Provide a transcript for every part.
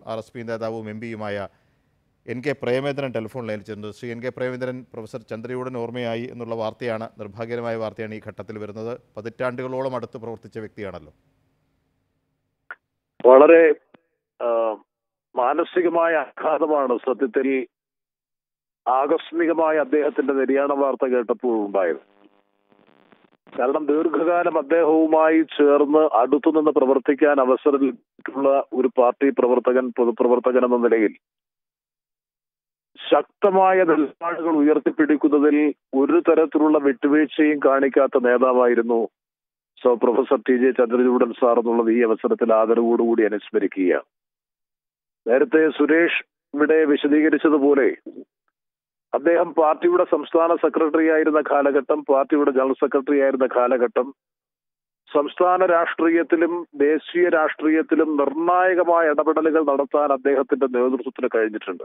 R S P നേതാവും M പിയുമായ N K Premachandran telephone ലൈനിൽ ചെന്നത് Sri N K Premachandran professor Chandrachoodan ഓർമ്മയായി എന്നുള്ള വാർത്തയാണ് നിർഭാഗ്യകരമായ വാർത്തയാണ് ഈ ഘട്ടത്തിൽ വരുന്നത് പതിറ്റാണ്ടുകളോളം അടുത്ത് പ്രവർത്തിച്ച വ്യക്തിയാണല്ലോ വളരെ ആ, മാനസികമായ ആഘാതമാണ് സത്യത്തിൽ ആകസ്മികമായ അദ്ദേഹത്തിന്റെ നിര്യാണ വാർത്ത കേട്ടപ്പോൾ ഉണ്ടായത് കാരണം ദീർഘകാലം അദ്ദേഹവുമായി ചേർന്ന് അടുത്തുനിന്ന് പ്രവർത്തിക്കാൻ അവസരമുള്ള ഒരു പാർട്ടി പ്രവർത്തകൻ പൊതുപ്രവർത്തകൻ എന്ന നിലയിൽ ശക്തമായ നിലപാടുകൾ ഉയർത്തിപ്പിടിക്കുന്നതിൽ ഒരു തരത്തിലുള്ള വിട്ടുവീഴ്ചയും കാണിക്കാത്ത നേതാവായിരുന്നു so professor T J Chandrachoodan sir എന്നുള്ളത് ഈ അവസരത്തിൽ ആദരവോടുകൂടി അനുസ്മരിക്കുകയാണ് നേരത്തെ സുരേഷ് ഇവിടെ വിശദീകരിച്ചതുപോലെ അദ്ദേഹം പാർട്ടിയുടെ സംസ്ഥാന സെക്രട്ടറി ആയിരുന്ന കാലഘട്ടം പാർട്ടിയുടെ ജനറൽ സെക്രട്ടറി ആയിരുന്ന കാലഘട്ടം സംസ്ഥാന രാഷ്ട്രീയത്തിലും ദേശീയ രാഷ്ട്രീയത്തിലും നിർണായകമായ ഇടപെടലുകൾ നടത്താൻ അദ്ദേഹത്തിന്റെ നേതൃത്വത്തിന് കഴിഞ്ഞിട്ടുണ്ട്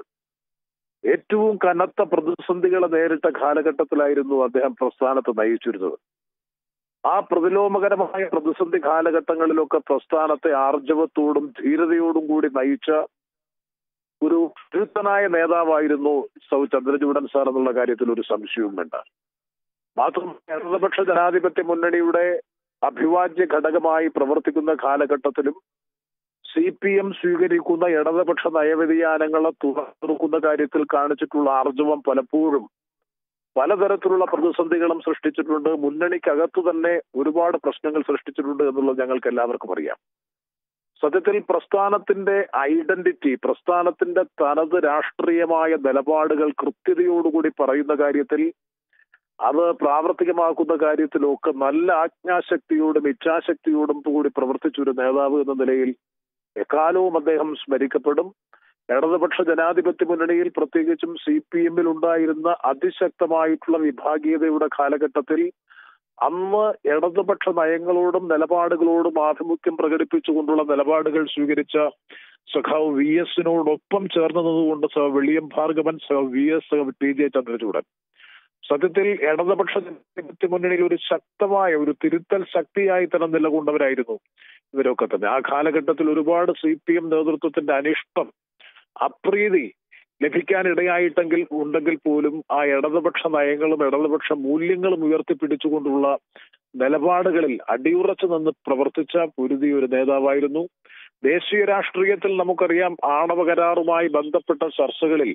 ഏറ്റവും കനത്ത പ്രതിസന്ധികളെ നേരിട്ട കാലഘട്ടത്തിലായിരുന്നു അദ്ദേഹം പ്രസ്ഥാനത്ത് നയിച്ചിരുന്നത് ആ പ്രതിലോമകരമായ പ്രതിസന്ധി കാലഘട്ടങ്ങളിലൊക്കെ പ്രസ്ഥാനത്തെ ആർജവത്തോടും ധീരതയോടും കൂടി നയിച്ച ഒരു കരുത്തനായ നേതാവായിരുന്നു സൗ ചന്ദ്രചൂഡൻ സാർ എന്നുള്ള കാര്യത്തിൽ ഒരു സംശയവും വേണ്ട മാത്രമല്ല ഇടതുപക്ഷ ജനാധിപത്യ മുന്നണിയുടെ അഭിവാജ്യ ഘടകമായി പ്രവർത്തിക്കുന്ന കാലഘട്ടത്തിലും സി പി എം സ്വീകരിക്കുന്ന ഇടതുപക്ഷ നയവ്യതിയാനങ്ങളെ തുറക്കുന്ന കാര്യത്തിൽ കാണിച്ചിട്ടുള്ള ആർജവം പലപ്പോഴും പലതരത്തിലുള്ള പ്രതിസന്ധികളും സൃഷ്ടിച്ചിട്ടുണ്ട് മുന്നണിക്കകത്ത് തന്നെ ഒരുപാട് പ്രശ്നങ്ങൾ സൃഷ്ടിച്ചിട്ടുണ്ട് എന്നുള്ളത് ഞങ്ങൾക്ക് എല്ലാവർക്കും അറിയാം സത്യത്തിൽ പ്രസ്ഥാനത്തിന്റെ ഐഡന്റിറ്റി പ്രസ്ഥാനത്തിന്റെ തനത് രാഷ്ട്രീയമായ നിലപാടുകൾ കൃത്യതയോടുകൂടി പറയുന്ന കാര്യത്തിൽ അത് പ്രാവർത്തികമാക്കുന്ന കാര്യത്തിലൊക്കെ നല്ല ആജ്ഞാശക്തിയോടും ഇച്ഛാശക്തിയോടും കൂടി പ്രവർത്തിച്ച ഒരു നേതാവ് എന്ന നിലയിൽ എക്കാലവും അദ്ദേഹം സ്മരിക്കപ്പെടും ഇടതുപക്ഷ ജനാധിപത്യ മുന്നണിയിൽ പ്രത്യേകിച്ചും സി പി എമ്മിൽ ഉണ്ടായിരുന്ന അതിശക്തമായിട്ടുള്ള വിഭാഗീയതയുടെ കാലഘട്ടത്തിൽ അന്ന് ഇടതുപക്ഷ നയങ്ങളോടും നിലപാടുകളോടും ആഭിമുഖ്യം പ്രകടിപ്പിച്ചുകൊണ്ടുള്ള നിലപാടുകൾ സ്വീകരിച്ച സഖാവ് വി എസിനോടൊപ്പം ചേർന്ന് നിന്നുകൊണ്ട് സഹ വെളിയം ഭാർഗവൻ സഹ വി എസ് സഹ ടി ജെ ചന്ദ്രചൂഡൻ സത്യത്തിൽ ഇടതുപക്ഷ ജനാധിപത്യ മുന്നണിയിൽ ഒരു ശക്തമായ ഒരു തിരുത്തൽ ശക്തിയായി തന്നെ നിലകൊണ്ടവരായിരുന്നു ഇവരൊക്കെ തന്നെ ആ കാലഘട്ടത്തിൽ ഒരുപാട് സി പി എം നേതൃത്വത്തിന്റെ അനിഷ്ടം അപ്രീതി ലഭിക്കാനിടയായിട്ടെങ്കിൽ ഉണ്ടെങ്കിൽ പോലും ആ ഇടതുപക്ഷ നയങ്ങളും ഇടതുപക്ഷ മൂല്യങ്ങളും ഉയർത്തിപ്പിടിച്ചുകൊണ്ടുള്ള നിലപാടുകളിൽ അടിയുറച്ചു നിന്ന് പ്രവർത്തിച്ച പൊരുതിയ ഒരു നേതാവായിരുന്നു ദേശീയ രാഷ്ട്രീയത്തിൽ നമുക്കറിയാം ആണവ കരാറുമായി ബന്ധപ്പെട്ട ചർച്ചകളിൽ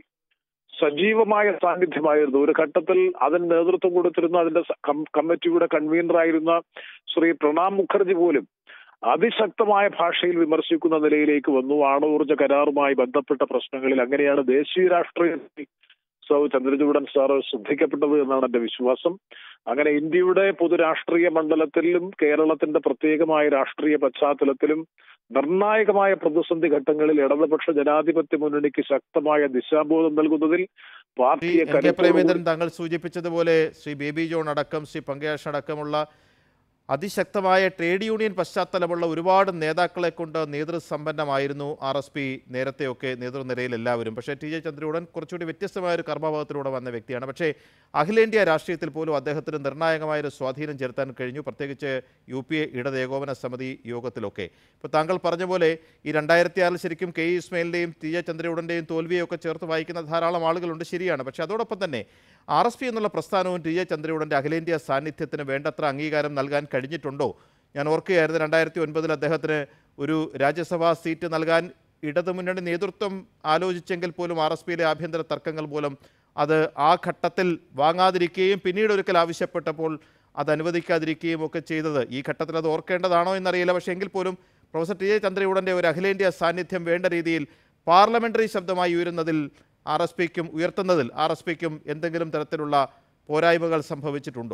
സജീവമായ സാന്നിധ്യമായിരുന്നു ഒരു ഘട്ടത്തിൽ അതിന് നേതൃത്വം കൊടുത്തിരുന്ന അതിന്റെ സ- കം- കമ്മിറ്റിയുടെ കൺവീനറായിരുന്ന ശ്രീ പ്രണാബ് മുഖർജി പോലും അതിശക്തമായ ഭാഷയിൽ വിമർശിക്കുന്ന നിലയിലേക്ക് വന്നു ആണവോർജ കരാറുമായി ബന്ധപ്പെട്ട പ്രശ്നങ്ങളിൽ അങ്ങനെയാണ് ദേശീയ രാഷ്ട്രീയത്തിൽ സൗ ചന്ദ്രചൂഡൻ സാർ ശ്രദ്ധിക്കപ്പെട്ടത് എന്നാണ് എന്റെ വിശ്വാസം അങ്ങനെ ഇന്ത്യയുടെ പൊതുരാഷ്ട്രീയ മണ്ഡലത്തിലും കേരളത്തിന്റെ പ്രത്യേകമായ രാഷ്ട്രീയ പശ്ചാത്തലത്തിലും നിർണായകമായ പ്രതിസന്ധി ഘട്ടങ്ങളിൽ ഇടതുപക്ഷ ജനാധിപത്യ മുന്നണിക്ക് ശക്തമായ ദിശാബോധം നൽകുന്നതിൽ ശ്രീ പാർട്ടിയെ എൻ കെ കരുത്തോടുകൂടി പ്രേമേന്ദ്രൻ താങ്കൾ സൂചിപ്പിച്ചതുപോലെ ശ്രീ ബേബി ജോൺ അടക്കം ശ്രീ പങ്കജ് അടക്കമുള്ള അതിശക്തമായ ട്രേഡ് യൂണിയൻ പശ്ചാത്തലമുള്ള ഒരുപാട് നേതാക്കളെ കൊണ്ട് നേതൃസമ്പന്നമായിരുന്നു ആർ എസ് പി നേരത്തെയൊക്കെ നേതൃനിരയിൽ എല്ലാവരും പക്ഷേ ടി ജെ ചന്ദ്രചൂഡൻ കുറച്ചുകൂടി വ്യത്യസ്തമായ ഒരു കർമ്മഭാവത്തിലൂടെ വന്ന വ്യക്തിയാണ് പക്ഷേ അഖിലേന്ത്യാ രാഷ്ട്രീയത്തിൽ പോലും അദ്ദേഹത്തിന് നിർണായകമായൊരു സ്വാധീനം ചെലുത്താൻ കഴിഞ്ഞു പ്രത്യേകിച്ച് യു പി എ ഇടത് ഏകോപന സമിതി യോഗത്തിലൊക്കെ ഇപ്പോൾ താങ്കൾ പറഞ്ഞ പോലെ ഈ രണ്ടായിരത്തി ആറിൽ ശരിക്കും കെ ഇ ഇസ്മയിലിൻ്റെയും ടി ജെ ചന്ദ്രചൂഡൻ്റെയും തോൽവിയൊക്കെ ചേർത്ത് വായിക്കുന്ന ധാരാളം ആളുകളുണ്ട് ശരിയാണ് പക്ഷേ അതോടൊപ്പം തന്നെ ആർ എസ് പി എന്നുള്ള പ്രസ്ഥാനവും ടി ജെ ചന്ദ്രചൂഡൻ്റെ അഖിലേന്ത്യാ സാന്നിധ്യത്തിന് വേണ്ടത്ര അംഗീകാരം നൽകാൻ കഴിഞ്ഞിട്ടുണ്ടോ ഞാൻ ഓർക്കുകയായിരുന്നു രണ്ടായിരത്തി ഒൻപതിൽ അദ്ദേഹത്തിന് ഒരു രാജ്യസഭാ സീറ്റ് നൽകാൻ ഇടതുമുന്നണി നേതൃത്വം ആലോചിച്ചെങ്കിൽ പോലും ആർ എസ് പിയിലെ ആഭ്യന്തര തർക്കങ്ങൾ മൂലം അത് ആ ഘട്ടത്തിൽ വാങ്ങാതിരിക്കുകയും പിന്നീട് ഒരിക്കൽ ആവശ്യപ്പെട്ടപ്പോൾ അത് അനുവദിക്കാതിരിക്കുകയും ഒക്കെ ചെയ്തത് ഈ ഘട്ടത്തിൽ അത് ഓർക്കേണ്ടതാണോ എന്നറിയില്ല പക്ഷേ എങ്കിൽ പോലും പ്രൊഫസർ ടി ജെ ചന്ദ്രചൂഡൻ്റെ ഒരു അഖിലേന്ത്യാ സാന്നിധ്യം വേണ്ട രീതിയിൽ പാർലമെന്ററി ശബ്ദമായി ഉയരുന്നതിൽ ആർ എസ് പിക്കും ഉയർത്തുന്നതിൽ ആർ എസ് പിക്കും എന്തെങ്കിലും തരത്തിലുള്ള പോരായ്മകൾ സംഭവിച്ചിട്ടുണ്ടോ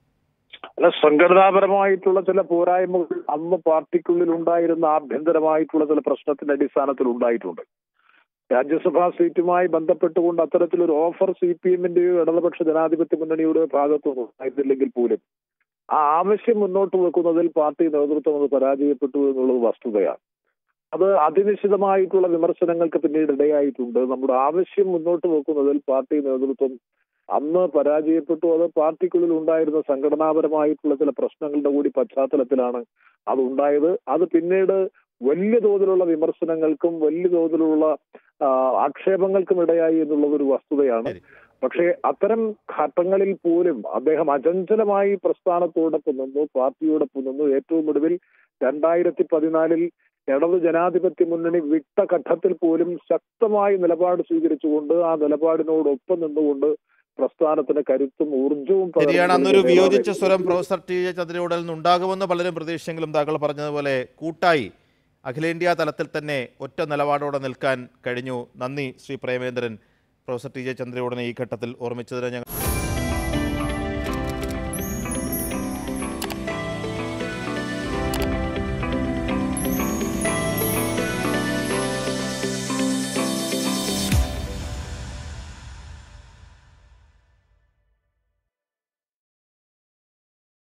അല്ല സംഘടനാപരമായിട്ടുള്ള ചില പോരായ്മകൾ അന്ന് പാർട്ടിക്കുള്ളിൽ ഉണ്ടായിരുന്ന ആഭ്യന്തരമായിട്ടുള്ള ചില പ്രശ്നത്തിന്റെ അടിസ്ഥാനത്തിൽ ഉണ്ടായിട്ടുണ്ട് രാജ്യസഭാ സീറ്റുമായി ബന്ധപ്പെട്ടുകൊണ്ട് അത്തരത്തിലൊരു ഓഫർ സി പി എമ്മിന്റെയോ ഇടതുപക്ഷ ജനാധിപത്യ മുന്നണിയുടെ ഭാഗത്തുനിന്ന് ഉണ്ടായിരുന്നില്ലെങ്കിൽ പോലും ആ ആവശ്യം മുന്നോട്ട് വെക്കുന്നതിൽ പാർട്ടി നേതൃത്വം അത് പരാജയപ്പെട്ടു എന്നുള്ളത് വസ്തുതയാണ് അത് അതിനിശ്ചിതമായിട്ടുള്ള വിമർശനങ്ങൾക്ക് പിന്നീട് ഇടയായിട്ടുണ്ട് നമ്മുടെ ആവശ്യം മുന്നോട്ട് വെക്കുന്നതിൽ പാർട്ടി നേതൃത്വം അന്ന് പരാജയപ്പെട്ടു അത് പാർട്ടിക്കുള്ളിൽ ഉണ്ടായിരുന്ന സംഘടനാപരമായിട്ടുള്ള ചില പ്രശ്നങ്ങളുടെ കൂടി പശ്ചാത്തലത്തിലാണ് അത് ഉണ്ടായത് അത് പിന്നീട് വലിയ തോതിലുള്ള വിമർശനങ്ങൾക്കും വലിയ തോതിലുള്ള ആ, ആക്ഷേപങ്ങൾക്കും ഇടയായി എന്നുള്ളത് ഒരു വസ്തുതയാണ് ശരി. പക്ഷേ അത്തരം ഘട്ടങ്ങളിൽ പോലും അദ്ദേഹം അചഞ്ചലമായി പ്രസ്ഥാനത്തോടൊപ്പം നിന്നു പാർട്ടിയോടൊപ്പം നിന്നു ഏറ്റവും ഒടുവിൽ രണ്ടായിരത്തി പതിനാലിൽ ഇടത് ജനാധിപത്യ മുന്നണി വിട്ട ഘട്ടത്തിൽ പോലും ശക്തമായ നിലപാട് സ്വീകരിച്ചുകൊണ്ട് ആ നിലപാടിനോടൊപ്പം നിന്നുകൊണ്ട് പ്രസ്ഥാനത്തിന് കരുത്തും ഊർജവും പകർന്നു ശരിയാണ് അന്നൊരു നൽകിയ വിയോജിച്ച നേതാവായിരുന്നു. സ്വരം പ്രൊഫസർ ടി ജെ ചന്ദ്രയോടൽ നിന്നുണ്ടാകുമെന്ന് പലരും പ്രതീക്ഷിച്ചെങ്കിലും താങ്കൾ പറഞ്ഞതുപോലെ കൂട്ടായി അഖിലേന്ത്യാ തലത്തിൽ തന്നെ ഒറ്റ നിലപാടോടെ നിൽക്കാൻ കഴിഞ്ഞു നന്ദി Sri Premachandran professor T J ചന്ദ്രയോടനെ ഈ ഘട്ടത്തിൽ ഓർമ്മിച്ചതിന് ഞങ്ങൾ